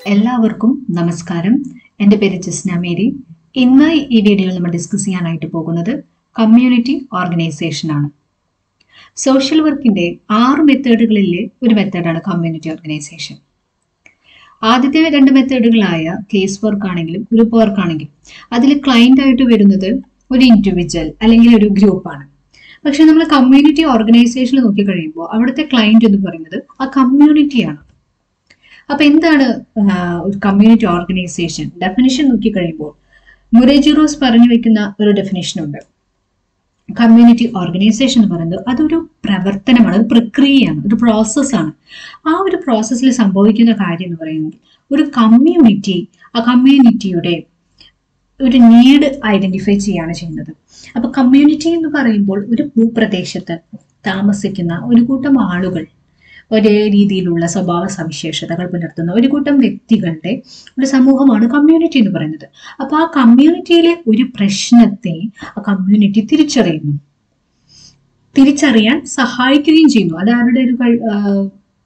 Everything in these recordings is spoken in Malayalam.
എല്ലാവർക്കും നമസ്കാരം എൻ്റെ പേര് ജസ്ന മേരി ഇന്ന് ഈ വീഡിയോയിൽ നമ്മൾ ഡിസ്കസ് ചെയ്യാനായിട്ട് പോകുന്നത് കമ്മ്യൂണിറ്റി ഓർഗനൈസേഷൻ ആണ് സോഷ്യൽ വർക്കിന്റെ ആറ് മെത്തേഡുകളിലെ ഒരു മെത്തേഡാണ് കമ്മ്യൂണിറ്റി ഓർഗനൈസേഷൻ ആദ്യത്തെ രണ്ട് മെത്തേഡുകളായ കേസ് വർക്ക് ആണെങ്കിലും ഗ്രൂപ്പ് വർക്ക് ആണെങ്കിലും അതിൽ ക്ലയന്റ് ആയിട്ട് വരുന്നത് ഒരു ഇൻഡിവിജ്വൽ അല്ലെങ്കിൽ ഒരു ഗ്രൂപ്പാണ് പക്ഷെ നമ്മൾ കമ്മ്യൂണിറ്റി ഓർഗനൈസേഷനിൽ നോക്കി കഴിയുമ്പോൾ അവിടുത്തെ ക്ലയന്റ് എന്ന് പറയുന്നത് ആ കമ്മ്യൂണിറ്റിയാണ് അപ്പൊ എന്താണ് ആഹ്, ഒരു കമ്മ്യൂണിറ്റി ഓർഗനൈസേഷൻ ഡെഫിനിഷൻ നോക്കി കഴിയുമ്പോൾ മുരേജിറോസ് പറഞ്ഞു വെക്കുന്ന ഒരു ഡെഫിനിഷൻ ഉണ്ട് കമ്മ്യൂണിറ്റി ഓർഗനൈസേഷൻ എന്ന് പറയുന്നത് അതൊരു പ്രവർത്തനമാണ് ഒരു പ്രക്രിയയാണ് ഒരു പ്രോസസ്സാണ് ആ ഒരു പ്രോസസ്സിൽ സംഭവിക്കുന്ന കാര്യം എന്ന് പറയുന്നത് ഒരു കമ്മ്യൂണിറ്റി ആ കമ്മ്യൂണിറ്റിയുടെ ഒരു നീഡ് ഐഡന്റിഫൈ ചെയ്യാണ് ചെയ്യുന്നത് അപ്പൊ കമ്മ്യൂണിറ്റി എന്ന് പറയുമ്പോൾ ഒരു ഭൂപ്രദേശത്ത് താമസിക്കുന്ന ഒരു കൂട്ടം ആളുകൾ ഒരേ രീതിയിലുള്ള സ്വഭാവ സവിശേഷതകൾ പുലർത്തുന്ന ഒരു കൂട്ടം വ്യക്തികളുടെ ഒരു സമൂഹമാണ് കമ്മ്യൂണിറ്റി എന്ന് പറയുന്നത് അപ്പൊ ആ കമ്മ്യൂണിറ്റിയിലെ ഒരു പ്രശ്നത്തെ ആ കമ്മ്യൂണിറ്റി തിരിച്ചറിയുന്നു തിരിച്ചറിയാൻ സഹായിക്കുകയും ചെയ്യുന്നു അത് ആരുടെ ഒരു കഴി- ആഹ്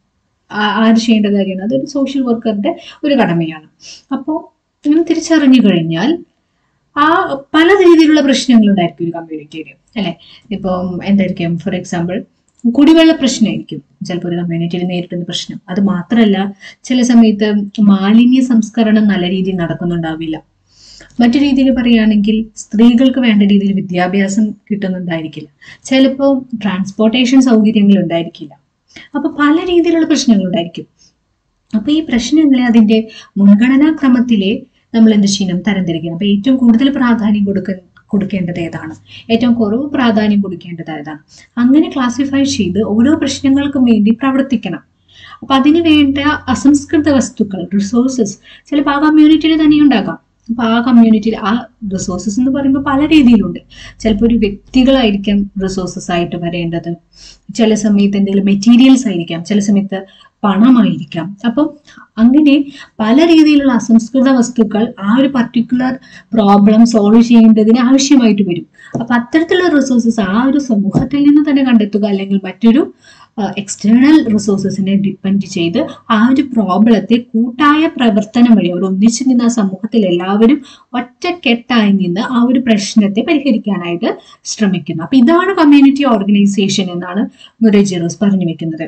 ആ- ആര് ചെയ്യേണ്ട കാര്യമാണ് അതൊരു സോഷ്യൽ വർക്കറുടെ ഒരു കടമയാണ് അപ്പോൾ ഇങ്ങനെ തിരിച്ചറിഞ്ഞു കഴിഞ്ഞാൽ ആ പല രീതിയിലുള്ള പ്രശ്നങ്ങൾ ഉണ്ടായിരിക്കും ഒരു കമ്മ്യൂണിറ്റിയിൽ അല്ലെ ഇപ്പം എന്തായിരിക്കും ഫോർ എക്സാമ്പിൾ കുടിവെള്ള പ്രശ്നമായിരിക്കും ചിലപ്പോൾ ഒരു കമ്മ്യൂണിറ്റിയിൽ നേരിടുന്ന പ്രശ്നം അത് മാത്രമല്ല ചില സമയത്ത് മാലിന്യ സംസ്കരണം നല്ല രീതിയിൽ നടക്കുന്നുണ്ടാവില്ല മറ്റു രീതിയിൽ പറയുകയാണെങ്കിൽ സ്ത്രീകൾക്ക് വേണ്ട രീതിയിൽ വിദ്യാഭ്യാസം കിട്ടുന്നുണ്ടായിരിക്കില്ല ചിലപ്പോൾ ട്രാൻസ്പോർട്ടേഷൻ സൗകര്യങ്ങൾ ഉണ്ടായിരിക്കില്ല അപ്പൊ പല രീതിയിലുള്ള പ്രശ്നങ്ങൾ ഉണ്ടായിരിക്കും അപ്പൊ ഈ പ്രശ്നങ്ങളെ അതിന്റെ മുൻഗണനാ ക്രമത്തിലെ നമ്മൾ എന്ത് ചെയ്യണം തരംതിരിക്കണം അപ്പൊ ഏറ്റവും കൂടുതൽ പ്രാധാന്യം കൊടുക്ക കൊടുക്കേണ്ടത് ഏതാണ് ഏറ്റവും കുറവ് പ്രാധാന്യം കൊടുക്കേണ്ടത് ഏതാണ് അങ്ങനെ ക്ലാസിഫൈ ചെയ്ത് ഓരോ പ്രശ്നങ്ങൾക്കും വേണ്ടി പ്രവർത്തിക്കണം അപ്പൊ അതിന് വേണ്ട അസംസ്കൃത വസ്തുക്കൾ റിസോഴ്സസ് ചിലപ്പോൾ ആ കമ്മ്യൂണിറ്റിയിൽ തന്നെ ഉണ്ടാകാം അപ്പൊ ആ കമ്മ്യൂണിറ്റിയിൽ ആ റിസോഴ്സസ് എന്ന് പറയുമ്പോൾ പല രീതിയിലുണ്ട് ചിലപ്പോൾ ഒരു വ്യക്തികളായിരിക്കാം റിസോഴ്സസ് ആയിട്ട് വരേണ്ടത് ചില സമയത്ത് എന്തെങ്കിലും മെറ്റീരിയൽസ് ആയിരിക്കാം ചില സമയത്ത് പണമായിരിക്കാം അപ്പം അങ്ങനെ പല രീതിയിലുള്ള അസംസ്കൃത വസ്തുക്കൾ ആ ഒരു പർട്ടിക്കുലർ പ്രോബ്ലം സോൾവ് ചെയ്യേണ്ടതിന് ആവശ്യമായിട്ട് വരും അപ്പൊ അത്തരത്തിലുള്ള റിസോഴ്സസ് ആ ഒരു സമൂഹത്തിൽ നിന്ന് തന്നെ കണ്ടെത്തുക അല്ലെങ്കിൽ മറ്റൊരു എക്സ്റ്റേണൽ റിസോഴ്സസിനെ ഡിപ്പെൻഡ് ചെയ്ത് ആ ഒരു പ്രോബ്ലത്തെ കൂട്ടായ പ്രവർത്തനം വഴി അവർ ഒന്നിച്ചു നിന്ന് ആ സമൂഹത്തിൽ എല്ലാവരും ഒറ്റക്കെട്ടായി നിന്ന് ആ ഒരു പ്രശ്നത്തെ പരിഹരിക്കാനായിട്ട് ശ്രമിക്കുന്നു അപ്പൊ ഇതാണ് കമ്മ്യൂണിറ്റി ഓർഗനൈസേഷൻ എന്നാണ് മുരജിറോസ് പറഞ്ഞു വെക്കുന്നത്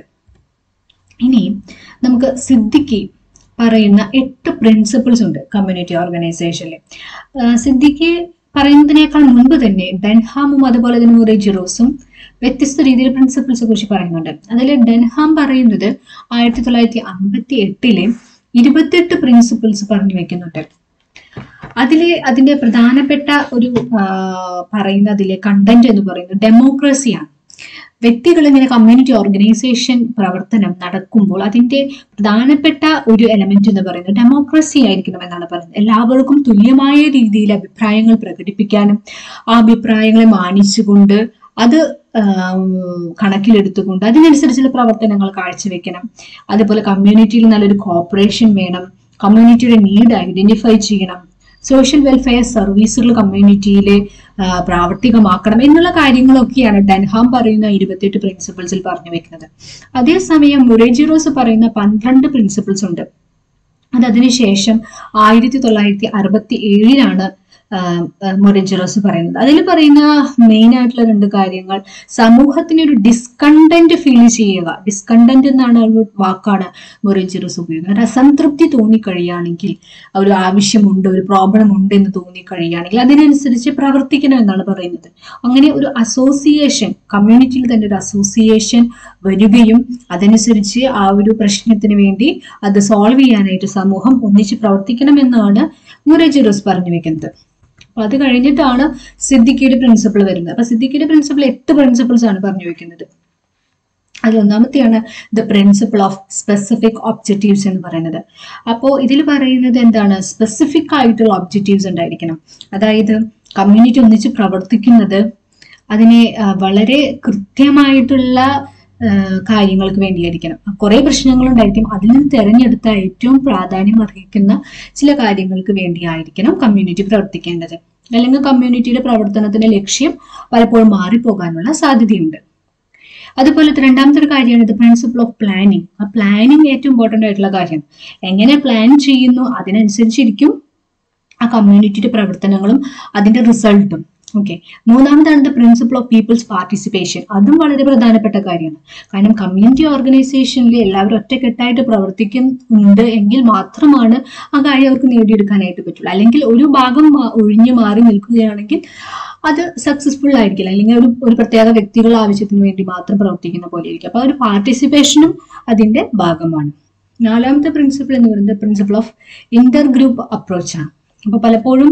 ഇനി നമുക്ക് സിദ്ദിഖി പറയുന്ന എട്ട് പ്രിൻസിപ്പിൾസ് ഉണ്ട് കമ്മ്യൂണിറ്റി ഓർഗനൈസേഷനിൽ സിദ്ദിഖി പറയുന്നതിനേക്കാൾ മുൻപ് തന്നെ ഡെൻഹാമും അതുപോലെ തന്നെ മുറേജിറോസും വ്യത്യസ്ത രീതിയിൽ പ്രിൻസിപ്പിൾസിനെ കുറിച്ച് പറയുന്നുണ്ട് അതിൽ ഡെൻഹാം പറയുന്നത് ആയിരത്തി തൊള്ളായിരത്തി അമ്പത്തി എട്ടിലെ ഇരുപത്തെട്ട് പ്രിൻസിപ്പിൾസ് പറഞ്ഞു വെക്കുന്നുണ്ട് അതിലെ അതിന്റെ പ്രധാനപ്പെട്ട ഒരു ആ, പറയുന്ന അതിലെ കണ്ടന്റ് എന്ന് പറയുന്നത് ഡെമോക്രസിയാണ് വ്യക്തികൾ ഇങ്ങനെ കമ്മ്യൂണിറ്റി ഓർഗനൈസേഷൻ പ്രവർത്തനം നടക്കുമ്പോൾ അതിന്റെ പ്രധാനപ്പെട്ട ഒരു എലമെന്റ് എന്ന് പറയുന്നത് ഡെമോക്രസി ആയിരിക്കണം എന്നാണ് പറയുന്നത് എല്ലാവർക്കും തുല്യമായ രീതിയിൽ അഭിപ്രായങ്ങൾ പ്രകടിപ്പിക്കാനും ആ അഭിപ്രായങ്ങളെ മാനിച്ചുകൊണ്ട് അത് ആം, കണക്കിലെടുത്തുകൊണ്ട് അതിനനുസരിച്ചുള്ള പ്രവർത്തനങ്ങൾ കാഴ്ചവെക്കണം അതുപോലെ കമ്മ്യൂണിറ്റിയിൽ നല്ലൊരു കോപ്പറേഷൻ വേണം കമ്മ്യൂണിറ്റിയുടെ നീഡ് ഐഡന്റിഫൈ ചെയ്യണം സോഷ്യൽ വെൽഫെയർ സർവീസുകൾ കമ്മ്യൂണിറ്റിയിൽ പ്രാവർത്തികമാക്കണം എന്നുള്ള കാര്യങ്ങളൊക്കെയാണ് ഡെൻഹാം പറയുന്ന ഇരുപത്തിയെട്ട് പ്രിൻസിപ്പിൾസിൽ പറഞ്ഞു വെക്കുന്നത് അതേസമയം മുറേജിറോസ് പറയുന്ന പന്ത്രണ്ട് പ്രിൻസിപ്പിൾസ് ഉണ്ട് അത് അതിനുശേഷം ആയിരത്തി തൊള്ളായിരത്തി അറുപത്തി ഏഴിലാണ് മൊറിജിറോസ് പറയുന്നത് അതിൽ പറയുന്ന മെയിൻ ആയിട്ടുള്ള രണ്ട് കാര്യങ്ങൾ സമൂഹത്തിന് ഒരു ഡിസ്കണ്ടന്റ് ഫീൽ ചെയ്യുക ഡിസ്കണ്ടന്റ് എന്നാണ് ആ ഒരു വാക്കാണ് മൊറിജിറോസ് ഉപയോഗിക്കുന്നത് ഒരു അസംതൃപ്തി തോന്നിക്കഴിയുകയാണെങ്കിൽ ഒരു ആവശ്യമുണ്ട് ഒരു പ്രോബ്ലം ഉണ്ട് എന്ന് തോന്നിക്കഴിയുകയാണെങ്കിൽ അതിനനുസരിച്ച് പ്രവർത്തിക്കണം എന്നാണ് പറയുന്നത് അങ്ങനെ ഒരു അസോസിയേഷൻ കമ്മ്യൂണിറ്റിയിൽ തന്നെ ഒരു അസോസിയേഷൻ വരികയും അതനുസരിച്ച് ആ ഒരു പ്രശ്നത്തിന് വേണ്ടി അത് സോൾവ് ചെയ്യാനായിട്ട് സമൂഹം ഒന്നിച്ച് പ്രവർത്തിക്കണം എന്നാണ് മുറേജിറോസ് പറഞ്ഞു വെക്കുന്നത് അപ്പൊ അത് കഴിഞ്ഞിട്ടാണ് സിദ്ദിഖിയുടെ പ്രിൻസിപ്പിൾ വരുന്നത് അപ്പൊ സിദ്ദിഖിയുടെ പ്രിൻസിപ്പിൾ എട്ട് പ്രിൻസിപ്പിൾസ് ആണ് പറഞ്ഞു വെക്കുന്നത് അതിൽ ഒന്നാമത്തെയാണ് the principle of specific objectives എന്ന് പറയുന്നത് അപ്പോൾ ഇതിൽ പറയുന്നത് എന്താണ് സ്പെസിഫിക് ആയിട്ടുള്ള ഒബ്ജക്റ്റീവ്സ് ഉണ്ടായിരിക്കണം അതായത് കമ്മ്യൂണിറ്റി ഒന്നിച്ച് പ്രവർത്തിക്കുന്നത് അതിനെ ആ, വളരെ കൃത്യമായിട്ടുള്ള ആ, കാര്യങ്ങൾക്ക് വേണ്ടിയായിരിക്കണം കുറെ പ്രശ്നങ്ങളുണ്ടായിരിക്കും അതിൽ നിന്ന് തിരഞ്ഞെടുത്ത ഏറ്റവും പ്രാധാന്യം അർഹിക്കുന്ന ചില കാര്യങ്ങൾക്ക് വേണ്ടിയായിരിക്കണം കമ്മ്യൂണിറ്റി പ്രവർത്തിക്കേണ്ടത് അല്ലെങ്കിൽ കമ്മ്യൂണിറ്റിയുടെ പ്രവർത്തനത്തിന്റെ ലക്ഷ്യം പലപ്പോഴും മാറിപ്പോകാനുള്ള സാധ്യതയുണ്ട് അതുപോലെ തന്നെ രണ്ടാമത്തെ ഒരു കാര്യമാണ് ഇത് പ്രിൻസിപ്പിൾ ഓഫ് പ്ലാനിങ് ആ പ്ലാനിങ് ഏറ്റവും ഇമ്പോർട്ടൻ്റ് ആയിട്ടുള്ള കാര്യമാണ് എങ്ങനെ പ്ലാൻ ചെയ്യുന്നു അതിനനുസരിച്ചിരിക്കും ആ കമ്മ്യൂണിറ്റിയുടെ പ്രവർത്തനങ്ങളും അതിന്റെ റിസൾട്ടും ഓക്കെ മൂന്നാമതാണ് the principle of people's participation അതും വളരെ പ്രധാനപ്പെട്ട കാര്യമാണ് കാരണം കമ്മ്യൂണിറ്റി ഓർഗനൈസേഷനിൽ എല്ലാവരും ഒറ്റക്കെട്ടായിട്ട് പ്രവർത്തിക്കുന്നുണ്ട് എങ്കിൽ മാത്രമാണ് ആ കാര്യം അവർക്ക് നേടിയെടുക്കാനായിട്ട് പറ്റുള്ളൂ അല്ലെങ്കിൽ ഒരു ഭാഗം മാ- ഒഴിഞ്ഞു മാറി നിൽക്കുകയാണെങ്കിൽ അത് സക്സസ്ഫുൾ ആയിരിക്കില്ല അല്ലെങ്കിൽ ഒരു ഒരു പ്രത്യേക വ്യക്തികളുടെ ആവശ്യത്തിന് വേണ്ടി മാത്രം പ്രവർത്തിക്കുന്ന പോലെ ആയിരിക്കും അപ്പൊ ആ ഒരു പാർട്ടിസിപ്പേഷനും അതിന്റെ ഭാഗമാണ് നാലാമത്തെ പ്രിൻസിപ്പിൾ എന്ന് പറയുന്നത് പ്രിൻസിപ്പിൾ ഓഫ് ഇന്റർ ഗ്രൂപ്പ് അപ്രോച്ചാണ് അപ്പൊ പലപ്പോഴും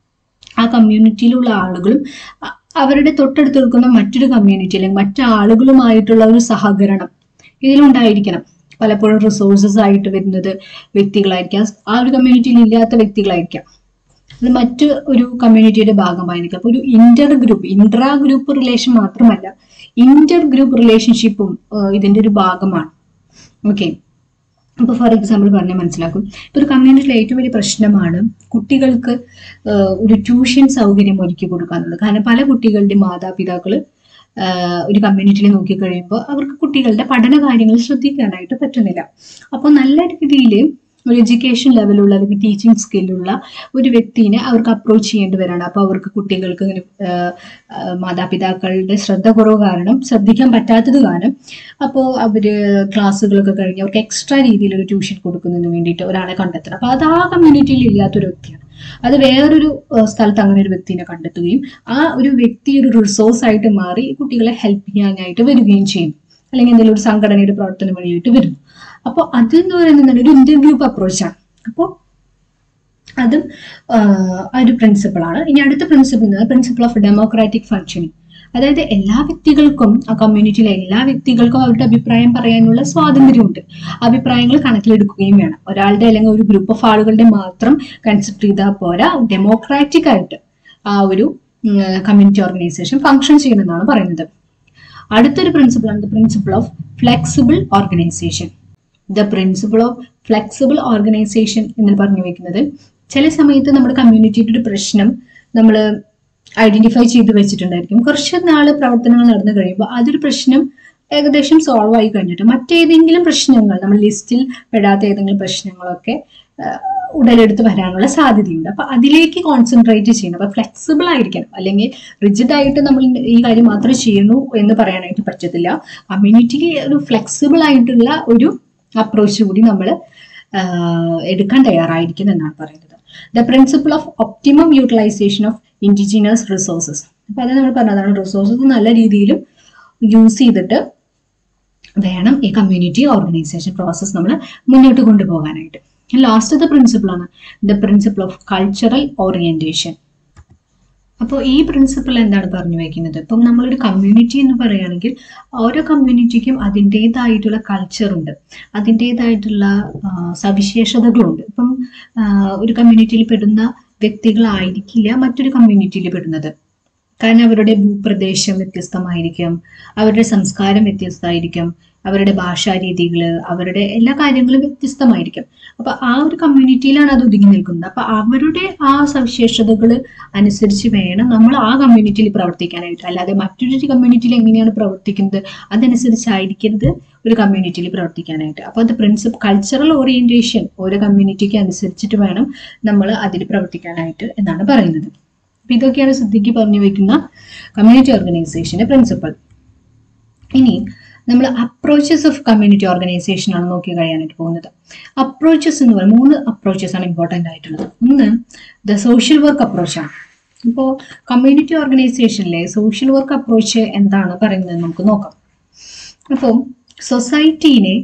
ആ കമ്മ്യൂണിറ്റിയിലുള്ള ആളുകളും അ- അവരുടെ തൊട്ടടുത്ത് നിൽക്കുന്ന മറ്റൊരു കമ്മ്യൂണിറ്റി അല്ലെങ്കിൽ മറ്റാളുകളുമായിട്ടുള്ള ഒരു സഹകരണം ഇതിലുണ്ടായിരിക്കണം പലപ്പോഴും റിസോഴ്സസ് ആയിട്ട് വരുന്നത് വ്യക്തികളായിരിക്കാം ആ ഒരു കമ്മ്യൂണിറ്റിയിൽ ഇല്ലാത്ത വ്യക്തികളായിരിക്കാം അത് മറ്റ് ഒരു കമ്മ്യൂണിറ്റിയുടെ ഭാഗമായിരിക്കും അപ്പൊ ഒരു inter group intra group relation മാത്രമല്ല ഇന്റർ ഗ്രൂപ്പ് റിലേഷൻഷിപ്പും ഇതിന്റെ ഒരു ഭാഗമാണ് ഓക്കെ ഇപ്പൊ ഫോർ എക്സാമ്പിൾ പറഞ്ഞാൽ മനസ്സിലാക്കും ഇപ്പൊ ഒരു കമ്മ്യൂണിറ്റിയിലെ ഏറ്റവും വലിയ പ്രശ്നമാണ് കുട്ടികൾക്ക് ആഹ് ഒരു ട്യൂഷൻ സൗകര്യം ഒരുക്കി കൊടുക്കാന്നുള്ളത് കാരണം പല കുട്ടികളുടെ മാതാപിതാക്കൾ ഒരു കമ്മ്യൂണിറ്റിയിൽ നോക്കി കഴിയുമ്പോൾ അവർക്ക് കുട്ടികളുടെ പഠന കാര്യങ്ങൾ ശ്രദ്ധിക്കാനായിട്ട് പറ്റുന്നില്ല അപ്പോൾ നല്ല രീതിയിൽ ഒരു എഡ്യൂക്കേഷൻ ലെവലുള്ള അല്ലെങ്കിൽ ടീച്ചിങ് സ്കില്ലുള്ള ഒരു വ്യക്തിനെ അവർക്ക് അപ്രോച്ച് ചെയ്യേണ്ടി വരാണ് അപ്പോൾ അവർക്ക് കുട്ടികൾക്ക് ഇങ്ങനെ ആഹ് ആഹ് മാതാപിതാക്കളുടെ ശ്രദ്ധ കുറവ് കാരണം ശ്രദ്ധിക്കാൻ പറ്റാത്തത് കാരണം അപ്പോൾ അവര് ക്ലാസ്സുകളൊക്കെ കഴിഞ്ഞ് അവർക്ക് എക്സ്ട്രാ രീതിയിൽ ഒരു ട്യൂഷൻ കൊടുക്കുന്നതിന് വേണ്ടിയിട്ട് ഒരാളെ കണ്ടെത്തണം അപ്പോൾ അത് ആ കമ്മ്യൂണിറ്റിയിൽ ഇല്ലാത്തൊരു വ്യക്തിയാണ് അത് വേറൊരു ഏഹ് സ്ഥലത്ത് അങ്ങനെ ഒരു വ്യക്തിനെ കണ്ടെത്തുകയും ആ ഒരു വ്യക്തി ഒരു റിസോഴ്സ് ആയിട്ട് മാറി കുട്ടികളെ ഹെൽപ്പ് ചെയ്യാനായിട്ട് വരികയും ചെയ്യും അല്ലെങ്കിൽ എന്തെങ്കിലും ഒരു സംഘടനയുടെ പ്രവർത്തനം വഴിയായിട്ട് വരുന്നു അപ്പോൾ അത് എന്ന് പറയുന്നത് ഒരു ഇന്റർ ഗ്രൂപ്പ് അപ്രോച്ചാണ് അപ്പോൾ അതും ആഹ് ആ ഒരു പ്രിൻസിപ്പിൾ ആണ് ഇനി അടുത്ത പ്രിൻസിപ്പിൾ എന്ന് പ്രിൻസിപ്പിൾ ഓഫ് ഡെമോക്രാറ്റിക് ഫങ്ഷനിങ് അതായത് എല്ലാ വ്യക്തികൾക്കും ആ കമ്മ്യൂണിറ്റിയിലെ എല്ലാ വ്യക്തികൾക്കും അവരുടെ അഭിപ്രായം പറയാനുള്ള സ്വാതന്ത്ര്യമുണ്ട് അഭിപ്രായങ്ങൾ കണക്കിലെടുക്കുകയും വേണം ഒരാളുടെ അല്ലെങ്കിൽ ഒരു ഗ്രൂപ്പ് ഓഫ് ആളുകളുടെ മാത്രം കൺസിഡർ ചെയ്താൽ പോരാ ഡെമോക്രാറ്റിക് ആയിട്ട് ആ ഒരു കമ്മ്യൂണിറ്റി ഓർഗനൈസേഷൻ ഫങ്ഷൻ ചെയ്യണമെന്നാണ് പറയുന്നത് അടുത്തൊരു പ്രിൻസിപ്പിൾ ആണ് the principle of flexible organisation the principle of flexible organisation എന്ന് പറഞ്ഞു വെക്കുന്നത് ചില സമയത്ത് നമ്മുടെ കമ്മ്യൂണിറ്റിയുടെ ഒരു പ്രശ്നം നമ്മൾ ഐഡന്റിഫൈ ചെയ്ത് വെച്ചിട്ടുണ്ടായിരിക്കും കുറച്ച് നാള് പ്രവർത്തനങ്ങൾ നടന്നു കഴിയുമ്പോൾ അതൊരു പ്രശ്നം ഏകദേശം സോൾവ് ആയി കഴിഞ്ഞിട്ട് മറ്റേതെങ്കിലും പ്രശ്നങ്ങൾ നമ്മൾ ലിസ്റ്റിൽ പെടാത്ത ഏതെങ്കിലും പ്രശ്നങ്ങളൊക്കെ ആ, ഉടലെടുത്ത് വരാനുള്ള സാധ്യതയുണ്ട് അപ്പൊ അതിലേക്ക് കോൺസെൻട്രേറ്റ് ചെയ്യണം അപ്പൊ ഫ്ലെക്സിബിൾ ആയിരിക്കണം അല്ലെങ്കിൽ റിജിഡ് ആയിട്ട് നമ്മൾ ഈ കാര്യം മാത്രമേ ചെയ്യുന്നു എന്ന് പറയാനായിട്ട് പറ്റത്തില്ല കമ്മ്യൂണിറ്റിക്ക് ഒരു ഫ്ലെക്സിബിൾ ആയിട്ടുള്ള ഒരു അപ്രോച്ച് കൂടി നമ്മൾ എടുക്കാൻ തയ്യാറായിരിക്കും എന്നാണ് പറയുന്നത് the principle of optimum utilisation of indigenous resources അപ്പൊ അത് നമ്മൾ പറഞ്ഞതാണ് റിസോഴ്സസ് നല്ല രീതിയിലും യൂസ് ചെയ്തിട്ട് വേണം ഈ കമ്മ്യൂണിറ്റി ഓർഗനൈസേഷൻ പ്രോസസ്സ് നമ്മൾ മുന്നോട്ട് കൊണ്ടുപോകാനായിട്ട് ലാസ്റ്റത്തെ പ്രിൻസിപ്പിൾ ആണ് the principle of cultural orientation അപ്പോൾ ഈ പ്രിൻസിപ്പിൾ എന്താണ് പറഞ്ഞു വയ്ക്കുന്നത് ഇപ്പം നമ്മളൊരു കമ്മ്യൂണിറ്റി എന്ന് പറയുകയാണെങ്കിൽ ഓരോ കമ്മ്യൂണിറ്റിക്കും അതിൻ്റെതായിട്ടുള്ള കൾച്ചറുണ്ട് അതിൻ്റെതായിട്ടുള്ള സവിശേഷതകളുണ്ട് ഇപ്പം ആ, ഒരു കമ്മ്യൂണിറ്റിയിൽ പെടുന്ന വ്യക്തികളായിരിക്കില്ല മറ്റൊരു കമ്മ്യൂണിറ്റിയിൽ പെടുന്നത് കാരണം അവരുടെ ഭൂപ്രദേശം വ്യത്യസ്തമായിരിക്കും അവരുടെ സംസ്കാരം വ്യത്യസ്തമായിരിക്കും അവരുടെ ഭാഷാ രീതികൾ അവരുടെ എല്ലാ കാര്യങ്ങളും വ്യത്യസ്തമായിരിക്കും അപ്പൊ ആ ഒരു കമ്മ്യൂണിറ്റിയിലാണ് അത് ഒതുങ്ങി നിൽക്കുന്നത് അപ്പൊ അവരുടെ ആ സവിശേഷതകൾ അനുസരിച്ച് വേണം നമ്മൾ ആ കമ്മ്യൂണിറ്റിയിൽ പ്രവർത്തിക്കാനായിട്ട് അല്ലാതെ മറ്റൊരു കമ്മ്യൂണിറ്റിയിൽ എങ്ങനെയാണ് പ്രവർത്തിക്കുന്നത് അതനുസരിച്ചായിരിക്കരുത് ഒരു കമ്മ്യൂണിറ്റിയിൽ പ്രവർത്തിക്കാനായിട്ട് അപ്പൊ അത് പ്രിൻസിപ്പ് കൾച്ചറൽ ഓറിയന്റേഷൻ ഓരോ കമ്മ്യൂണിറ്റിക്ക് അനുസരിച്ചിട്ട് വേണം നമ്മൾ അതിൽ പ്രവർത്തിക്കാനായിട്ട് എന്നാണ് പറയുന്നത് അപ്പൊ ഇതൊക്കെയാണ് സിദ്ധിക്ക് പറഞ്ഞു വെക്കുന്ന കമ്മ്യൂണിറ്റി ഓർഗനൈസേഷന്റെ പ്രിൻസിപ്പൽ ഇനി നമ്മൾ അപ്രോച്ചസ് ഓഫ് കമ്മ്യൂണിറ്റി ഓർഗനൈസേഷൻ ആണ് നോക്കി കഴിയാനായിട്ട് പോകുന്നത് അപ്രോച്ചസ് എന്ന് പറയുന്നത് മൂന്ന് അപ്രോച്ചസ് ആണ് ഇമ്പോർട്ടൻ്റ് ആയിട്ടുള്ളത് ഒന്ന് ദ സോഷ്യൽ വർക്ക് അപ്രോച്ചാണ് ഇപ്പോൾ കമ്മ്യൂണിറ്റി ഓർഗനൈസേഷനിലെ സോഷ്യൽ വർക്ക് അപ്രോച്ച് എന്താണ് പറയുന്നത് നമുക്ക് നോക്കാം അപ്പോൾ സൊസൈറ്റീനെ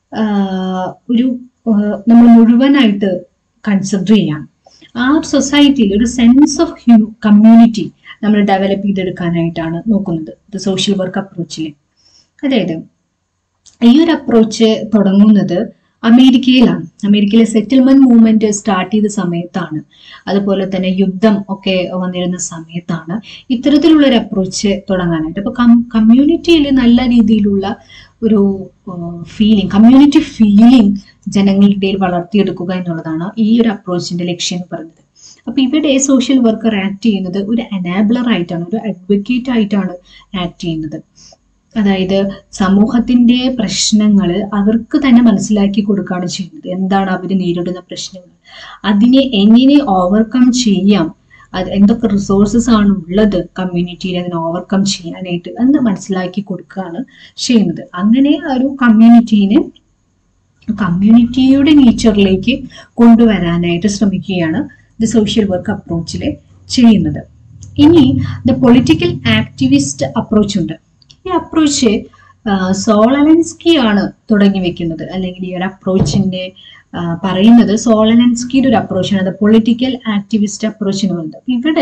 ഒരു നമ്മൾ മുഴുവനായിട്ട് കൺസിഡർ ചെയ്യാണ് ആ സൊസൈറ്റിയിൽ ഒരു സെൻസ് ഓഫ് ഹ്യൂ കമ്മ്യൂണിറ്റി നമ്മൾ ഡെവലപ്പ് ചെയ്തെടുക്കാനായിട്ടാണ് നോക്കുന്നത് ദ സോഷ്യൽ വർക്ക് അപ്രോച്ചിൽ അതായത് ഈ ഒരു അപ്രോച്ച് തുടങ്ങുന്നത് അമേരിക്കയിലാണ് അമേരിക്കയിലെ സെറ്റിൽമെന്റ് മൂവ്മെന്റ് സ്റ്റാർട്ട് ചെയ്ത സമയത്താണ് അതുപോലെ തന്നെ യുദ്ധം ഒക്കെ വന്നിരുന്ന സമയത്താണ് ഇത്തരത്തിലുള്ള ഒരു അപ്രോച്ച് തുടങ്ങാനായിട്ട് അപ്പൊ കമ്മ്യൂണിറ്റിയിൽ നല്ല രീതിയിലുള്ള ഒരു ഫീലിംഗ് കമ്മ്യൂണിറ്റി ഫീലിംഗ് ജനങ്ങളുടെ ഇടയിൽ വളർത്തിയെടുക്കുക എന്നുള്ളതാണ് ഈ ഒരു അപ്രോച്ചിന്റെ ലക്ഷ്യം എന്ന് പറയുന്നത് അപ്പൊ ഇവിടെ സോഷ്യൽ വർക്കർ ആക്ട് ചെയ്യുന്നത് ഒരു അനാബ്ലർ ആയിട്ടാണ് ഒരു അഡ്വക്കേറ്റ് ആയിട്ടാണ് ആക്ട് ചെയ്യുന്നത് അതായത് സമൂഹത്തിന്റെ പ്രശ്നങ്ങൾ അവർക്ക് തന്നെ മനസ്സിലാക്കി കൊടുക്കുകയാണ് ചെയ്യുന്നത് എന്താണ് അവർ നേരിടുന്ന പ്രശ്നങ്ങൾ അതിനെ എങ്ങനെ ഓവർകം ചെയ്യാം അത് എന്തൊക്കെ റിസോഴ്സസ് ആണ് ഉള്ളത് കമ്മ്യൂണിറ്റിയിൽ അതിനെ ഓവർകം ചെയ്യാനായിട്ട് എന്ന് മനസ്സിലാക്കി കൊടുക്കുകയാണ് ചെയ്യുന്നത് അങ്ങനെ ഒരു കമ്മ്യൂണിറ്റീനെ കമ്മ്യൂണിറ്റിയുടെ നേച്ചറിലേക്ക് കൊണ്ടുവരാനായിട്ട് ശ്രമിക്കുകയാണ് ദ സോഷ്യൽ വർക്ക് അപ്രോച്ചിൽ ചെയ്യുന്നത് ഇനി ദ പൊളിറ്റിക്കൽ ആക്ടിവിസ്റ്റ് അപ്രോച്ച് ഉണ്ട് ഈ അപ്രോച്ച് സോളലൻസ്കി ആണ് തുടങ്ങി വെക്കുന്നത് അല്ലെങ്കിൽ ഈ ഒരു അപ്രോച്ചിന്റെ പറയുന്നത് സോളലൻസ്കിയുടെ ഒരു അപ്രോച്ചാണ് ദ പൊളിറ്റിക്കൽ ആക്ടിവിസ്റ്റ് അപ്രോച്ച് എന്ന് പറയുന്നത് അപ്പൊ ഇവിടെ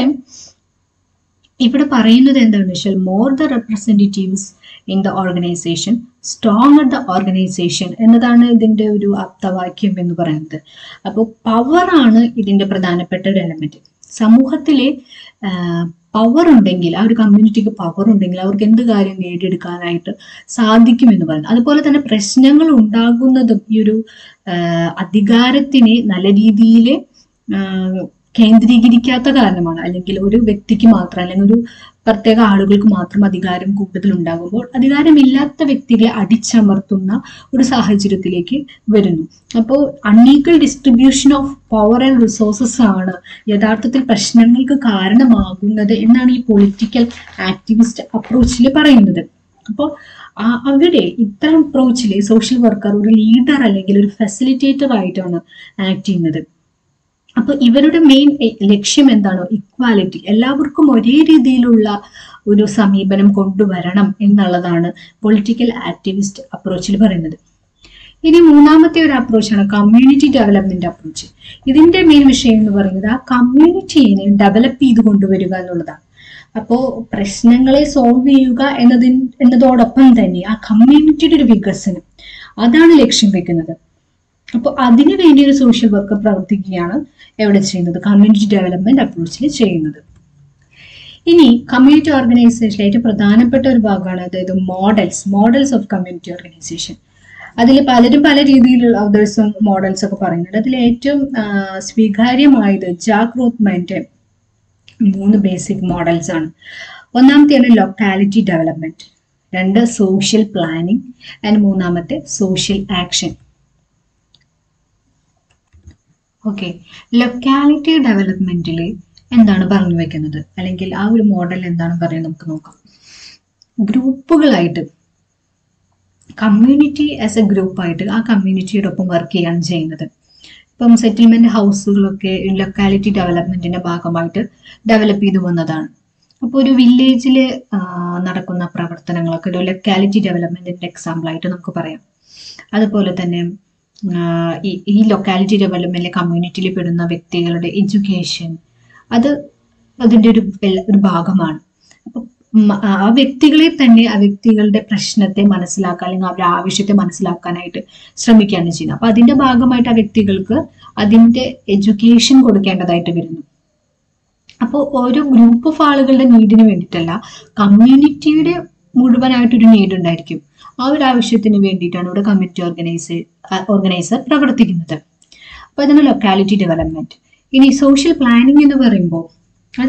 ഇവിടെ പറയുന്നത് എന്താണെന്ന് വെച്ചാൽ more the representatives in the organisation strong the organisation എന്നതാണ് ഇതിന്റെ ഒരു ആപ്തവാക്യം എന്ന് പറയുന്നത് അപ്പോൾ പവറാണ് ഇതിന്റെ പ്രധാനപ്പെട്ട ഒരു എലമെന്റ് സമൂഹത്തിലെ പവർ ഉണ്ടെങ്കിൽ ആ ഒരു കമ്മ്യൂണിറ്റിക്ക് പവർ ഉണ്ടെങ്കിൽ അവർക്ക് എന്ത് കാര്യം നേടിയെടുക്കാനായിട്ട് സാധിക്കുമെന്ന് പറയുന്നത് അതുപോലെ തന്നെ പ്രശ്നങ്ങൾ ഉണ്ടാകുന്നതും ഈ ഒരു അധികാരത്തിനെ നല്ല രീതിയിൽ കേന്ദ്രീകരിക്കാത്ത കാരണമാണ് അല്ലെങ്കിൽ ഒരു വ്യക്തിക്ക് മാത്രം അല്ലെങ്കിൽ ഒരു പ്രത്യേക ആളുകൾക്ക് മാത്രം അധികാരം കൂടുതൽ ഉണ്ടാകുമ്പോൾ അധികാരമില്ലാത്ത വ്യക്തികളെ അടിച്ചമർത്തുന്ന ഒരു സാഹചര്യത്തിലേക്ക് വരുന്നു അപ്പോൾ unequal distribution of power and resources ആണ് യഥാർത്ഥത്തിൽ പ്രശ്നങ്ങൾക്ക് കാരണമാകുന്നത് എന്നാണ് ഈ പൊളിറ്റിക്കൽ ആക്ടിവിസ്റ്റ് അപ്രോച്ചിൽ പറയുന്നത് അപ്പോൾ അവിടെ ഇത്തരം അപ്രോച്ചിൽ സോഷ്യൽ വർക്കർ ഒരു ലീഡർ അല്ലെങ്കിൽ ഒരു ഫെസിലിറ്റേറ്റർ ആയിട്ടാണ് ആക്ട് ചെയ്യുന്നത് അപ്പൊ ഇവരുടെ മെയിൻ ലക്ഷ്യം എന്താണോ ഇക്വാലിറ്റി എല്ലാവർക്കും ഒരേ രീതിയിലുള്ള ഒരു സമീപനം കൊണ്ടുവരണം എന്നുള്ളതാണ് പൊളിറ്റിക്കൽ ആക്ടിവിസ്റ്റ് അപ്രോച്ചിൽ പറയുന്നത് ഇനി മൂന്നാമത്തെ ഒരു അപ്രോച്ചാണ് കമ്മ്യൂണിറ്റി ഡെവലപ്മെന്റ് അപ്രോച്ച് ഇതിന്റെ മെയിൻ വിഷയം എന്ന് പറയുന്നത് ആ കമ്മ്യൂണിറ്റിയെ ഡെവലപ്പ് ചെയ്ത് കൊണ്ടുവരിക എന്നുള്ളതാണ് അപ്പോൾ പ്രശ്നങ്ങളെ സോൾവ് ചെയ്യുക എന്നതിൻ എന്നതോടൊപ്പം തന്നെ ആ കമ്മ്യൂണിറ്റിയുടെ ഒരു വികസനം അതാണ് ലക്ഷ്യം വെക്കുന്നത് അപ്പോൾ അതിനു വേണ്ടി ഒരു സോഷ്യൽ വർക്കർ പ്രവർത്തിക്കുകയാണ് എവിടെ ചെയ്യുന്നത് കമ്മ്യൂണിറ്റി ഡെവലപ്മെന്റ് അപ്രോച്ചിൽ ചെയ്യുന്നത് ഇനി കമ്മ്യൂണിറ്റി ഓർഗനൈസേഷൻ ഏറ്റവും പ്രധാനപ്പെട്ട ഒരു ഭാഗമാണ് അതായത് models models of community organisation അതിൽ പലരും പല രീതിയിലുള്ള അതേഴ്സും മോഡൽസ് ഒക്കെ പറയുന്നുണ്ട് അതിൽ ഏറ്റവും സ്വീകാര്യമായത് ജാക്ക് റൂത്ത്മാൻ്റെ മൂന്ന് ബേസിക് മോഡൽസ് ആണ് ഒന്നാമത്തെയാണ് ലൊക്കാലിറ്റി ഡെവലപ്മെന്റ് രണ്ട് സോഷ്യൽ പ്ലാനിങ് ആൻഡ് മൂന്നാമത്തെ സോഷ്യൽ ആക്ഷൻ ഓക്കെ ലൊക്കാലിറ്റി ഡെവലപ്മെന്റിൽ എന്താണ് പറഞ്ഞു വെക്കുന്നത് അല്ലെങ്കിൽ ആ ഒരു മോഡൽ എന്താണ് പറയുന്നത് നമുക്ക് നോക്കാം ഗ്രൂപ്പുകളായിട്ട് കമ്മ്യൂണിറ്റി ആസ് എ ഗ്രൂപ്പായിട്ട് ആ കമ്മ്യൂണിറ്റിയുടെ ഒപ്പം വർക്ക് ചെയ്യാണ് ചെയ്യുന്നത് ഇപ്പം സെറ്റിൽമെന്റ് ഹൗസുകളൊക്കെ ലൊക്കാലിറ്റി ഡെവലപ്മെന്റിന്റെ ഭാഗമായിട്ട് ഡെവലപ്പ് ചെയ്തു വന്നതാണ് അപ്പോൾ ഒരു വില്ലേജിൽ നടക്കുന്ന പ്രവർത്തനങ്ങളൊക്കെ ഒരു ലൊക്കാലിറ്റി ഡെവലപ്മെന്റിന്റെ എക്സാമ്പിൾ ആയിട്ട് നമുക്ക് പറയാം അതുപോലെ തന്നെ ഈ ഈ ലൊക്കാലിറ്റി ഡെവലപ്മെന്റിലെ കമ്മ്യൂണിറ്റിയിൽ പെടുന്ന വ്യക്തികളുടെ എഡ്യൂക്കേഷൻ അത് അതിൻ്റെ ഒരു ഒരു ഭാഗമാണ് അപ്പം ആ വ്യക്തികളെ തന്നെ ആ വ്യക്തികളുടെ പ്രശ്നത്തെ മനസ്സിലാക്കാൻ അല്ലെങ്കിൽ അവരുടെ ആവശ്യത്തെ മനസ്സിലാക്കാനായിട്ട് ശ്രമിക്കുകയാണ് ചെയ്യുന്നത് അപ്പൊ അതിന്റെ ഭാഗമായിട്ട് ആ വ്യക്തികൾക്ക് അതിന്റെ എഡ്യൂക്കേഷൻ കൊടുക്കേണ്ടതായിട്ട് വരുന്നു അപ്പോൾ ഓരോ ഗ്രൂപ്പ് ഓഫ് ആളുകളുടെ നീഡിന് വേണ്ടിയിട്ടല്ല കമ്മ്യൂണിറ്റിയുടെ മുഴുവനായിട്ടൊരു നീഡ് ഉണ്ടായിരിക്കും ആ ഒരു ആവശ്യത്തിന് വേണ്ടിയിട്ടാണ് ഇവിടെ കമ്മ്യൂണിറ്റി ഓർഗനൈസർ ഓർഗനൈസർ പ്രവർത്തിക്കുന്നത് അപ്പോൾ അതാണ് ലൊക്കാലിറ്റി ഡെവലപ്മെന്റ് ഇനി സോഷ്യൽ പ്ലാനിങ് എന്ന് പറയുമ്പോൾ അത്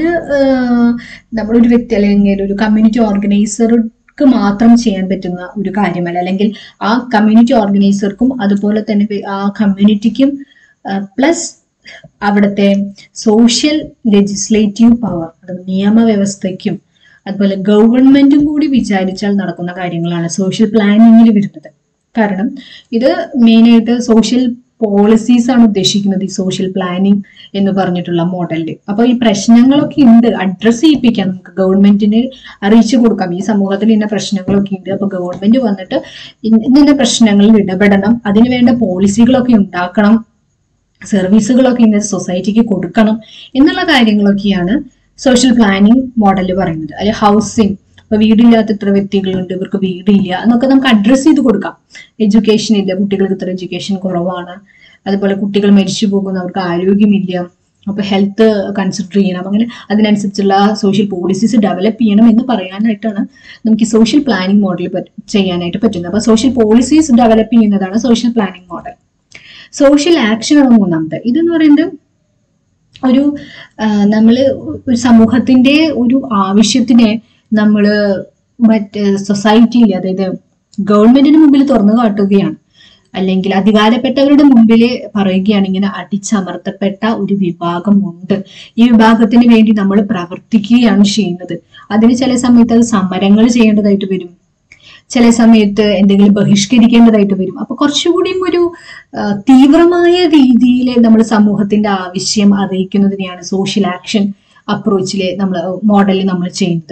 നമ്മളൊരു വ്യക്തി അല്ലെങ്കിൽ ഒരു കമ്മ്യൂണിറ്റി ഓർഗനൈസർക്ക് മാത്രം ചെയ്യാൻ പറ്റുന്ന ഒരു കാര്യമല്ല അല്ലെങ്കിൽ ആ കമ്മ്യൂണിറ്റി ഓർഗനൈസർക്കും അതുപോലെ തന്നെ ആ കമ്മ്യൂണിറ്റിക്കും പ്ലസ് അവിടുത്തെ സോഷ്യൽ ലെജിസ്ലേറ്റീവ് പവർ അത് നിയമവ്യവസ്ഥയ്ക്കും അതുപോലെ ഗവൺമെന്റും കൂടി വിചാരിച്ചാൽ നടക്കുന്ന കാര്യങ്ങളാണ് സോഷ്യൽ പ്ലാനിങ്ങിൽ വരുന്നത് കാരണം ഇത് മെയിനായിട്ട് സോഷ്യൽ പോളിസീസ് ആണ് ഉദ്ദേശിക്കുന്നത് ഈ സോഷ്യൽ പ്ലാനിങ് എന്ന് പറഞ്ഞിട്ടുള്ള മോഡലിൽ അപ്പൊ ഈ പ്രശ്നങ്ങളൊക്കെ ഉണ്ട് അഡ്രസ് ചെയ്യിപ്പിക്കാം നമുക്ക് ഗവൺമെന്റിന് അറിയിച്ചു കൊടുക്കാം ഈ സമൂഹത്തിൽ ഇന്ന പ്രശ്നങ്ങളൊക്കെ ഉണ്ട് അപ്പൊ ഗവൺമെന്റ് വന്നിട്ട് ഇന്ന പ്രശ്നങ്ങളിൽ ഇടപെടണം അതിന് വേണ്ട പോളിസികളൊക്കെ ഉണ്ടാക്കണം സർവീസുകളൊക്കെ ഇന്ന സൊസൈറ്റിക്ക് കൊടുക്കണം എന്നുള്ള കാര്യങ്ങളൊക്കെയാണ് സോഷ്യൽ പ്ലാനിങ് മോഡൽ പറയുന്നത് അല്ലെ ഹൗസിംഗ് ഇപ്പൊ വീടില്ലാത്ത ഇത്ര വ്യക്തികളുണ്ട് ഇവർക്ക് വീടില്ല എന്നൊക്കെ നമുക്ക് അഡ്രസ് ചെയ്ത് കൊടുക്കാം എഡ്യൂക്കേഷൻ ഇല്ല കുട്ടികൾക്ക് ഇത്ര എഡ്യൂക്കേഷൻ കുറവാണ് അതുപോലെ കുട്ടികൾ മരിച്ചു പോകുന്നു അവർക്ക് ആരോഗ്യമില്ല അപ്പൊ ഹെൽത്ത് കൺസിഡർ ചെയ്യണം അങ്ങനെ അതിനനുസരിച്ചുള്ള സോഷ്യൽ പോളിസീസ് ഡെവലപ്പ് ചെയ്യണം എന്ന് പറയാനായിട്ടാണ് നമുക്ക് ഈ സോഷ്യൽ പ്ലാനിങ് മോഡൽ ചെയ്യാനായിട്ട് പറ്റുന്നത് അപ്പൊ സോഷ്യൽ പോളിസീസ് ഡെവലപ്പ് ചെയ്യുന്നതാണ് social planning model social action ആണ് മൂന്നാമത്തെ ഇതെന്ന് പറയുന്നത് ഒരു നമ്മൾ ഒരു സമൂഹത്തിന്റെ ഒരു ആവശ്യത്തിനെ നമ്മൾ മറ്റ് സൊസൈറ്റിയിൽ അതായത് ഗവൺമെന്റിന് മുമ്പിൽ തുറന്നു കാട്ടുകയാണ് അല്ലെങ്കിൽ അധികാരപ്പെട്ടവരുടെ മുമ്പിൽ പറയുകയാണ് ഇങ്ങനെ അടിച്ചമർത്തപ്പെട്ട ഒരു വിഭാഗമുണ്ട് ഈ വിഭാഗത്തിന് വേണ്ടി നമ്മൾ പ്രവർത്തിക്കുകയാണ് ചെയ്യുന്നത് അതിന് ചില സമയത്ത് അത് സമരങ്ങൾ ചെയ്യേണ്ടതായിട്ട് വരും ചില സമയത്ത് എന്തെങ്കിലും ബഹിഷ്കരിക്കേണ്ടതായിട്ട് വരും അപ്പൊ കുറച്ചുകൂടിയും ഒരു ആ, തീവ്രമായ രീതിയിൽ നമ്മൾ സമൂഹത്തിന്റെ ആവശ്യം അറിയിക്കുന്നതിനെയാണ് സോഷ്യൽ ആക്ഷൻ അപ്രോച്ചില് നമ്മൾ മോഡലിൽ നമ്മൾ ചെയ്യുന്നത്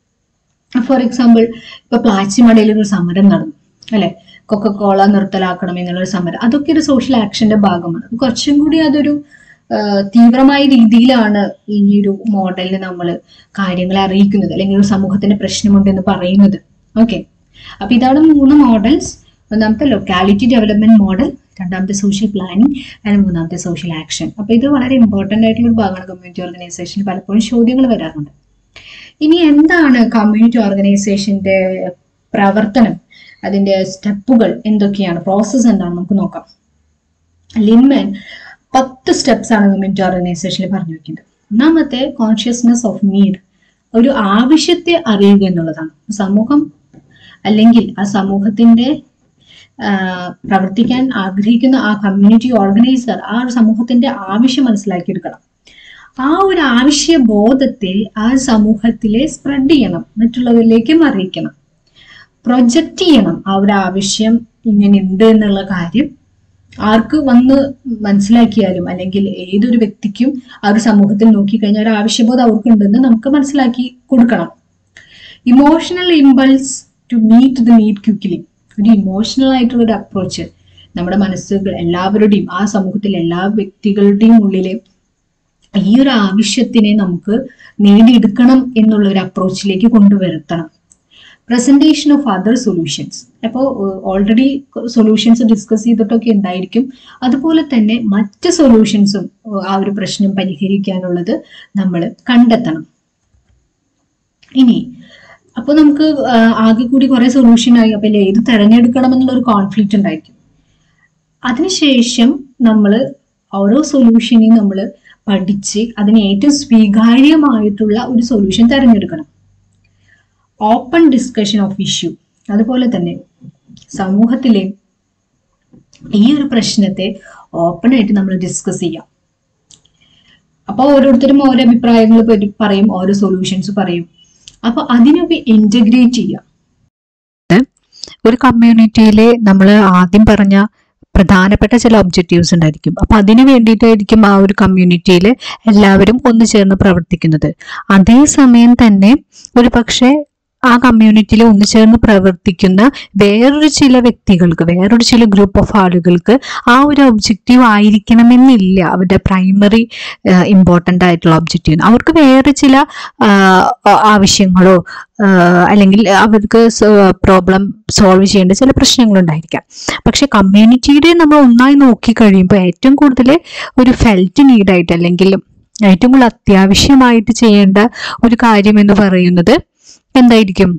ഫോർ എക്സാമ്പിൾ ഇപ്പൊ പ്ലാച്ചിമടയിൽ ഒരു സമരം നടന്നു അല്ലെ കൊക്കക്കോള നിർത്തലാക്കണം എന്നുള്ളൊരു സമരം അതൊക്കെ ഒരു സോഷ്യൽ ആക്ഷന്റെ ഭാഗമാണ് അത് കുറച്ചും കൂടി അതൊരു ആ, തീവ്രമായ രീതിയിലാണ് ഈ ഒരു മോഡലിൽ നമ്മൾ കാര്യങ്ങളെ അറിയിക്കുന്നത് അല്ലെങ്കിൽ ഒരു സമൂഹത്തിന്റെ പ്രശ്നമുണ്ട് എന്ന് പറയുന്നത് ഓക്കെ അപ്പൊ ഇതാണ് മൂന്ന് മോഡൽസ് ഒന്നാമത്തെ ലൊക്കാലിറ്റി ഡെവലപ്മെന്റ് മോഡൽ രണ്ടാമത്തെ സോഷ്യൽ പ്ലാനിങ് ആൻഡ് മൂന്നാമത്തെ സോഷ്യൽ ആക്ഷൻ അപ്പൊ ഇത് വളരെ ഇമ്പോർട്ടന്റ് ആയിട്ടുള്ള ഒരു ഭാഗമാണ് കമ്മ്യൂണിറ്റി ഓർഗനൈസേഷൻ പലപ്പോഴും ചോദ്യങ്ങൾ വരാറുണ്ട് ഇനി എന്താണ് കമ്മ്യൂണിറ്റി ഓർഗനൈസേഷന്റെ പ്രവർത്തനം അതിന്റെ സ്റ്റെപ്പുകൾ എന്തൊക്കെയാണ് പ്രോസസ്സ് എന്താണ് നമുക്ക് നോക്കാം ലിൻമൻ പത്ത് സ്റ്റെപ്സ് ആണ് കമ്മ്യൂണിറ്റി ഓർഗനൈസേഷനിൽ പറഞ്ഞു വെക്കുന്നത് ഒന്നാമത്തെ കോൺഷ്യസ്നെസ് ഓഫ് നീഡ് ഒരു ആവശ്യത്തെ അറിയുക എന്നുള്ളതാണ് സമൂഹം അല്ലെങ്കിൽ ആ സമൂഹത്തിന്റെ ആ, പ്രവർത്തിക്കാൻ ആഗ്രഹിക്കുന്ന ആ കമ്മ്യൂണിറ്റി ഓർഗനൈസർ ആ ഒരു സമൂഹത്തിന്റെ ആവശ്യം മനസ്സിലാക്കിയെടുക്കണം ആ ഒരു ആവശ്യ ബോധത്തെ ആ സമൂഹത്തിലെ സ്പ്രെഡ് ചെയ്യണം മറ്റുള്ളവരിലേക്കും അറിയിക്കണം പ്രൊജക്റ്റ് ചെയ്യണം ആ ഒരു ആവശ്യം ഇങ്ങനെ ഉണ്ട് എന്നുള്ള കാര്യം ആർക്ക് വന്ന് മനസ്സിലാക്കിയാലും അല്ലെങ്കിൽ ഏതൊരു വ്യക്തിക്കും ആ ഒരു സമൂഹത്തിൽ നോക്കിക്കഴിഞ്ഞാൽ ഒരു ആവശ്യബോധം അവർക്കുണ്ടെന്ന് നമുക്ക് മനസ്സിലാക്കി കൊടുക്കണം emotional impulse to meet the need quickly ഒരു ഇമോഷണൽ ആയിട്ടുള്ള ഒരു അപ്രോച്ച് നമ്മുടെ മനസ്സുകൾ എല്ലാവരുടെയും ആ സമൂഹത്തിലെ എല്ലാ വ്യക്തികളുടെയും ഉള്ളിലെ ഈ ഒരു ആവശ്യത്തിനെ നമുക്ക് നേടിയെടുക്കണം എന്നുള്ള ഒരു അപ്രോച്ചിലേക്ക് കൊണ്ടുവരുത്തണം പ്രസന്റേഷൻ ഓഫ് അതർ സൊല്യൂഷൻസ് അപ്പോൾ ഓൾറെഡി സൊല്യൂഷൻസ് ഡിസ്കസ് ചെയ്തിട്ടൊക്കെ ഉണ്ടായിരിക്കും അതുപോലെ തന്നെ മറ്റ് സൊല്യൂഷൻസും ആ ഒരു പ്രശ്നം പരിഹരിക്കാനുള്ളത് നമ്മൾ കണ്ടെത്തണം ഇനി അപ്പോൾ നമുക്ക് ആ, ആകെ കൂടി കുറെ സൊല്യൂഷൻ ആയി അപ്പൊ ഇതിൽ ഏത് തെരഞ്ഞെടുക്കണം എന്നുള്ള ഒരു കോൺഫ്ലിക്റ്റ് ഉണ്ടായിരിക്കും അതിനുശേഷം നമ്മൾ ഓരോ സൊല്യൂഷനെയും നമ്മൾ പഠിച്ച് അതിന് ഏറ്റവും സ്വീകാര്യമായിട്ടുള്ള ഒരു സൊല്യൂഷൻ തിരഞ്ഞെടുക്കണം ഓപ്പൺ ഡിസ്കഷൻ ഓഫ് ഇഷ്യൂ അതുപോലെ തന്നെ സമൂഹത്തിലെ ഈ ഒരു പ്രശ്നത്തെ ഓപ്പൺ ആയിട്ട് നമ്മൾ ഡിസ്കസ് ചെയ്യാം അപ്പൊ ഓരോരുത്തരും ഓരോ അഭിപ്രായങ്ങൾ പരി- പറയും ഓരോ സൊല്യൂഷൻസ് പറയും അപ്പൊ അതിനൊക്കെ ഇന്റഗ്രേറ്റ് ചെയ്യാം ഒരു കമ്മ്യൂണിറ്റിയിൽ നമ്മൾ ആദ്യം പറഞ്ഞ പ്രധാനപ്പെട്ട ചില ഒബ്ജക്റ്റീവ്സ് ഉണ്ടായിരിക്കും അപ്പൊ അതിനു വേണ്ടിയിട്ടായിരിക്കും ആ ഒരു കമ്മ്യൂണിറ്റിയിൽ എല്ലാവരും ഒന്നു ചേർന്ന് പ്രവർത്തിക്കുന്നത് അതേസമയം തന്നെ ഒരു പക്ഷേ ആ കമ്മ്യൂണിറ്റിയിൽ ഒന്നു ചേർന്ന് പ്രവർത്തിക്കുന്ന വേറൊരു ചില വ്യക്തികൾക്ക് വേറൊരു ചില ഗ്രൂപ്പ് ഓഫ് ആളുകൾക്ക് ആ ഒരു ഒബ്ജക്റ്റീവ് ആയിരിക്കണമെന്നില്ല അവരുടെ പ്രൈമറി ഇമ്പോർട്ടൻ്റ് ആയിട്ടുള്ള ഒബ്ജക്റ്റീവ് അവർക്ക് വേറെ ചില ആ, ആവശ്യങ്ങളോ ആ, അല്ലെങ്കിൽ അവർക്ക് പ്രോബ്ലം സോൾവ് ചെയ്യേണ്ട ചില പ്രശ്നങ്ങളുണ്ടായിരിക്കാം പക്ഷെ കമ്മ്യൂണിറ്റിയുടെ നമ്മൾ ഒന്നായി നോക്കി കഴിയുമ്പോൾ ഏറ്റവും കൂടുതൽ ഒരു ഫെൽറ്റ് നീഡായിട്ട് അല്ലെങ്കിൽ ഏറ്റവും കൂടുതൽ അത്യാവശ്യമായിട്ട് ചെയ്യേണ്ട ഒരു കാര്യം എന്ന് പറയുന്നത് എന്തായിരിക്കും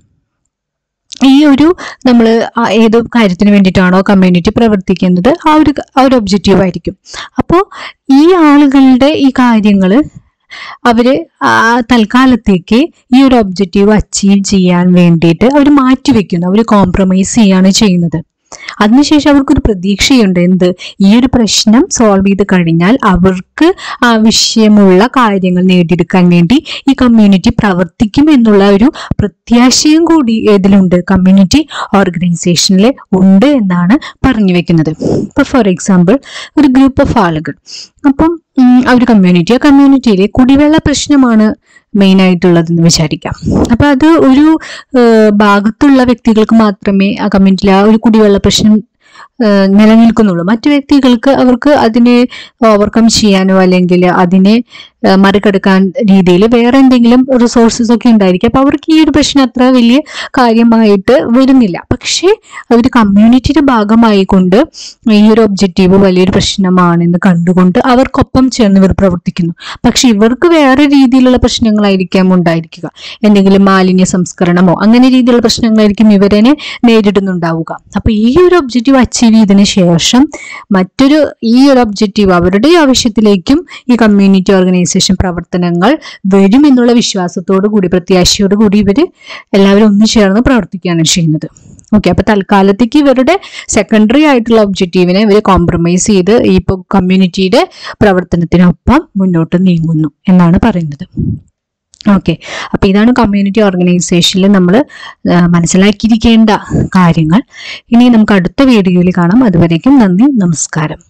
ഈ ഒരു നമ്മൾ ഏത് കാര്യത്തിന് വേണ്ടിയിട്ടാണോ കമ്മ്യൂണിറ്റി പ്രവർത്തിക്കുന്നത് ആ ഒരു ആ ഒരു ഒബ്ജക്റ്റീവ് ആയിരിക്കും അപ്പോൾ ഈ ആളുകളുടെ ഈ കാര്യങ്ങൾ അവര് ആ തൽക്കാലത്തേക്ക് ഈ ഒരു ഒബ്ജക്റ്റീവ് അച്ചീവ് ചെയ്യാൻ വേണ്ടിയിട്ട് അവർ മാറ്റിവെക്കുന്നു അവർ കോംപ്രമൈസ് ചെയ്യാണ് ചെയ്യുന്നത് അതിനുശേഷം അവർക്കൊരു പ്രതീക്ഷയുണ്ട് എന്ത് ഈ ഒരു പ്രശ്നം സോൾവ് ചെയ്ത് കഴിഞ്ഞാൽ അവർക്ക് ആവശ്യമുള്ള കാര്യങ്ങൾ നേടിയെടുക്കാൻ വേണ്ടി ഈ കമ്മ്യൂണിറ്റി പ്രവർത്തിക്കും എന്നുള്ള ഒരു പ്രത്യാശയും കൂടി ഇതിലുണ്ട് കമ്മ്യൂണിറ്റി ഓർഗനൈസേഷനിൽ ഉണ്ട് എന്നാണ് പറഞ്ഞു വെക്കുന്നത് ഇപ്പൊ ഫോർ എക്സാമ്പിൾ ഒരു ഗ്രൂപ്പ് ഓഫ് ആളുകൾ അപ്പം ഉം, ആ ഒരു കമ്മ്യൂണിറ്റി ആ കമ്മ്യൂണിറ്റിയിലെ കുടിവെള്ള പ്രശ്നമാണ് മെയിൻ ആയിട്ടുള്ളതെന്ന് വിചാരിക്കാം അപ്പൊ അത് ഒരു ഏഹ്, ഭാഗത്തുള്ള വ്യക്തികൾക്ക് മാത്രമേ ആ കമ്മ്യൂണിറ്റിയിൽ ആ ഒരു കുടിവെള്ള പ്രശ്നം ഏഹ്, നിലനിൽക്കുന്നുള്ളൂ മറ്റു വ്യക്തികൾക്ക് അവർക്ക് അതിനെ ഓവർകം ചെയ്യാനോ അല്ലെങ്കിൽ അതിനെ ഏഹ്, മറികടക്കാൻ രീതിയിൽ വേറെ എന്തെങ്കിലും റിസോഴ്സസ് ഒക്കെ ഉണ്ടായിരിക്കും അപ്പൊ അവർക്ക് ഈ ഒരു പ്രശ്നം അത്ര വലിയ കാര്യമായിട്ട് വരുന്നില്ല പക്ഷേ അവർ കമ്മ്യൂണിറ്റിയുടെ ഭാഗമായിക്കൊണ്ട് ഈ ഒരു ഒബ്ജക്റ്റീവ് വലിയൊരു പ്രശ്നമാണെന്ന് കണ്ടുകൊണ്ട് അവർക്കൊപ്പം ചേർന്ന് ഇവർ പ്രവർത്തിക്കുന്നു പക്ഷെ ഇവർക്ക് വേറെ രീതിയിലുള്ള പ്രശ്നങ്ങളായിരിക്കാം ഉണ്ടായിരിക്കുക എന്തെങ്കിലും മാലിന്യ സംസ്കരണമോ അങ്ങനെ രീതിയിലുള്ള പ്രശ്നങ്ങളായിരിക്കും ഇവരെ നേരിടുന്നുണ്ടാവുക അപ്പൊ ഈ ഒരു ഒബ്ജക്റ്റീവ് അച്ചീവ് ചെയ്തതിനു ശേഷം മറ്റൊരു ഈ ഒരു ഒബ്ജക്റ്റീവ് അവരുടെ ആവശ്യത്തിലേക്കും ഈ കമ്മ്യൂണിറ്റി ഓർഗനൈസേഷൻ ഓർഗനൈസേഷൻ പ്രവർത്തനങ്ങൾ വരും എന്നുള്ള വിശ്വാസത്തോടു കൂടി പ്രത്യാശയോടു കൂടി ഇവർ എല്ലാവരും ഒന്നു ചേർന്ന് പ്രവർത്തിക്കുകയാണ് ചെയ്യുന്നത് ഓക്കെ അപ്പൊ തൽക്കാലത്തേക്ക് ഇവരുടെ സെക്കൻഡറി ആയിട്ടുള്ള ഒബ്ജക്റ്റീവിനെ ഇവർ കോംപ്രമൈസ് ചെയ്ത് ഈ ഇപ്പോൾ കമ്മ്യൂണിറ്റിയുടെ പ്രവർത്തനത്തിനൊപ്പം മുന്നോട്ട് നീങ്ങുന്നു എന്നാണ് പറയുന്നത് ഓക്കെ അപ്പൊ ഇതാണ് കമ്മ്യൂണിറ്റി ഓർഗനൈസേഷനിൽ നമ്മൾ മനസ്സിലാക്കിയിരിക്കേണ്ട കാര്യങ്ങൾ ഇനി നമുക്ക് അടുത്ത വീഡിയോയിൽ കാണാം അതുവരേക്കും നന്ദി നമസ്കാരം